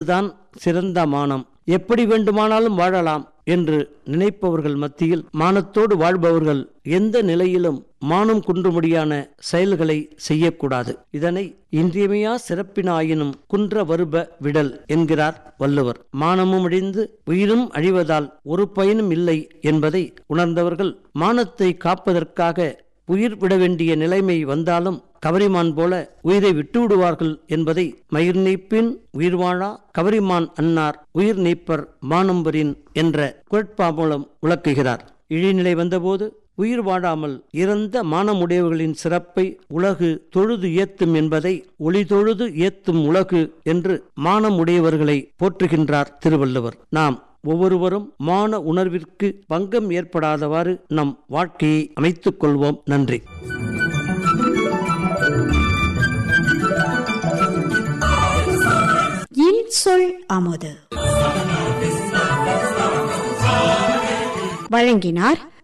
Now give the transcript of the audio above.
அதுதான் சிறந்த மானம் எப்படி வேண்டுமானாலும் வாழலாம் என்று நினைப்பவர்கள் மத்தியில் மானத்தோடு வாழ்பவர்கள் எந்த நிலையிலும் மானம் குன்றுமுடியான செயல்களை செய்யக்கூடாது இதனை இன்றியமையா சிறப்பினாயினும் குன்ற வருப விடல் என்கிறார் வள்ளுவர் மானமும் அழிந்து உயிரும் அழிவதால் ஒரு பயனும் இல்லை என்பதை உணர்ந்தவர்கள் மானத்தை காப்பதற்காக உயிர் விட வேண்டிய நிலைமை வந்தாலும் கவரிமான் போல உயிரை விட்டு விடுவார்கள் என்பதை மயிர் நீப்பின் உயிர் வாழா கவரிமான் அன்னார் உயிர் நீப்பர் மானம்பரின் என்ற குரட்பா மூலம் விளக்குகிறார் இழிநிலை வந்தபோது உயிர் வாழாமல் இறந்த மானமுடையவர்களின் சிறப்பை உலகு தொழுது ஏத்தும் என்பதை ஒளி தொழுது ஏத்தும் உலகு என்று மானமுடையவர்களை போற்றுகின்றார் திருவள்ளுவர் நாம் ஒவ்வொருவரும் மான உணர்விற்கு பங்கம் ஏற்படாதவாறு நம் வாழ்க்கையை அமைத்துக் கொள்வோம் நன்றி இன்சொல் அமுது வழங்கினார்